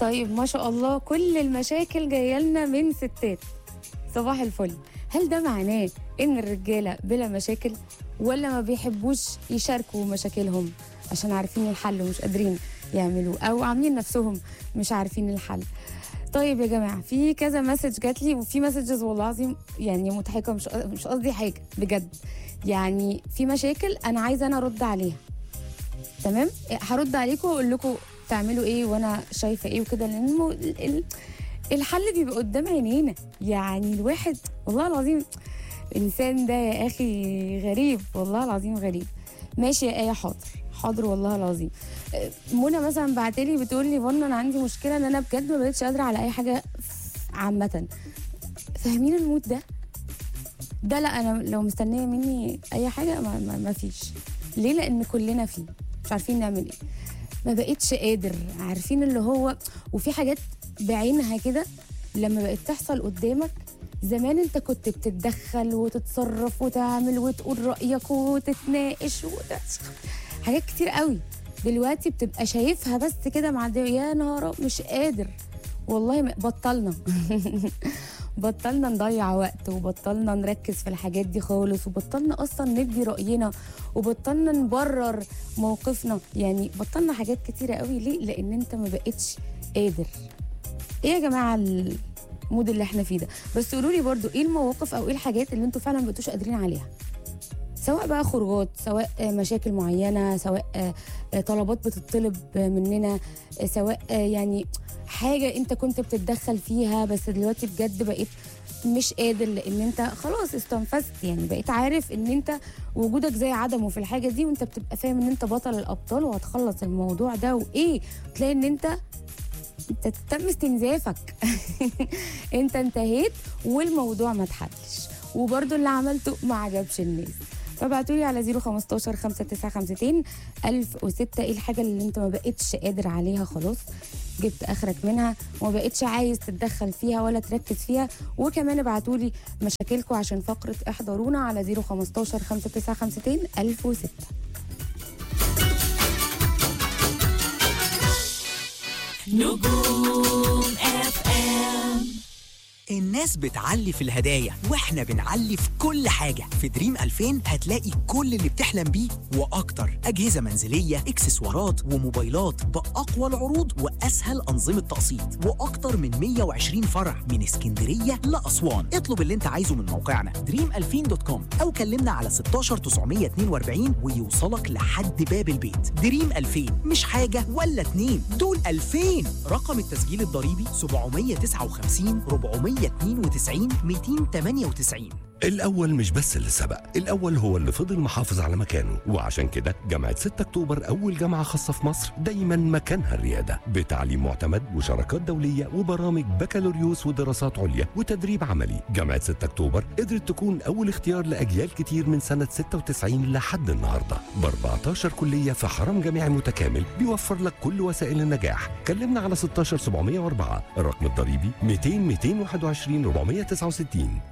طيب ما شاء الله كل المشاكل جايه لنا من ستات صباح الفل هل ده معناه ان الرجاله بلا مشاكل ولا ما بيحبوش يشاركوا مشاكلهم عشان عارفين الحل ومش قادرين يعملوه او عاملين نفسهم مش عارفين الحل طيب يا جماعه في كذا مسج جات لي وفي مسجز والله العظيم يعني مضحكه مش مش قصدي حاجه بجد يعني في مشاكل انا عايزه انا ارد عليها تمام هرد عليكم واقول لكم تعملوا ايه وانا شايفه ايه وكده لان المو... ال- ال- الحل بيبقى قدام عينينا يعني الواحد والله العظيم الانسان ده يا اخي غريب والله العظيم غريب ماشي يا ايه حاضر حاضر والله العظيم أه، منى مثلا بعتلي بتقول لي بنا انا عندي مشكله ان انا بجد ما بقتش قادره على اي حاجه عامه فاهمين المود ده ده لا انا لو مستنيه مني اي حاجه ما, ما, ما فيش ليه لان كلنا فيه مش عارفين نعمل ايه ما بقتش قادر عارفين اللي هو وفي حاجات بعينها كده لما بقت تحصل قدامك زمان انت كنت بتتدخل وتتصرف وتعمل وتقول رايك وتتناقش وت- حاجات كتير قوي دلوقتي بتبقى شايفها بس كده مع يا نهار أب- مش قادر والله ما- بطلنا بطلنا نضيع وقت وبطلنا نركز في الحاجات دي خالص وبطلنا اصلا ندي راينا وبطلنا نبرر موقفنا يعني بطلنا حاجات كتيره قوي ليه لان انت ما بقتش قادر ايه يا جماعه المود اللي احنا فيه ده بس قولوا لي برضو ايه المواقف او ايه الحاجات اللي انتوا فعلا ما بقيتوش قادرين عليها سواء بقى خروجات سواء آه، مشاكل معينه سواء آه، آه، طلبات بتطلب آه، مننا آه، سواء آه، يعني حاجه انت كنت بتتدخل فيها بس دلوقتي بجد بقيت مش قادر لان انت خلاص استنفذت يعني بقيت عارف ان انت وجودك زي عدمه في الحاجه دي وانت بتبقى فاهم ان انت بطل الابطال وهتخلص الموضوع ده وايه تلاقي ان انت انت تم استنزافك انت انتهيت والموضوع ما اتحلش وبرضو اللي عملته ما عجبش الناس فبعتوا لي على 015 5952 1006 ايه الحاجه اللي انت ما بقتش قادر عليها خلاص جبت اخرك منها وما بقتش عايز تتدخل فيها ولا تركز فيها وكمان ابعتوا لي مشاكلكم عشان فقره احضرونا على 015 5952 1006 نجوم اف ام الناس بتعلي في الهدايا واحنا بنعلي في كل حاجة في دريم 2000 هتلاقي كل اللي بتحلم بيه وأكتر أجهزة منزلية إكسسوارات وموبايلات بأقوى العروض وأسهل أنظمة تقسيط وأكتر من 120 فرع من اسكندرية لأسوان اطلب اللي انت عايزه من موقعنا dream2000.com أو كلمنا على 16 942 ويوصلك لحد باب البيت دريم 2000 مش حاجة ولا اتنين دول 2000 رقم التسجيل الضريبي 759 492 298 الأول مش بس اللي سبق الأول هو اللي فضل محافظ على مكانه وعشان كده جامعة 6 أكتوبر أول جامعة خاصة في مصر دايما مكانها الريادة بتعليم معتمد وشراكات دولية وبرامج بكالوريوس ودراسات عليا وتدريب عملي جامعة 6 أكتوبر قدرت تكون أول اختيار لأجيال كتير من سنة 96 لحد النهاردة ب 14 كلية في حرم جامعي متكامل بيوفر لك كل وسائل النجاح كلمنا على 16 704 الرقم الضريبي 200 221 469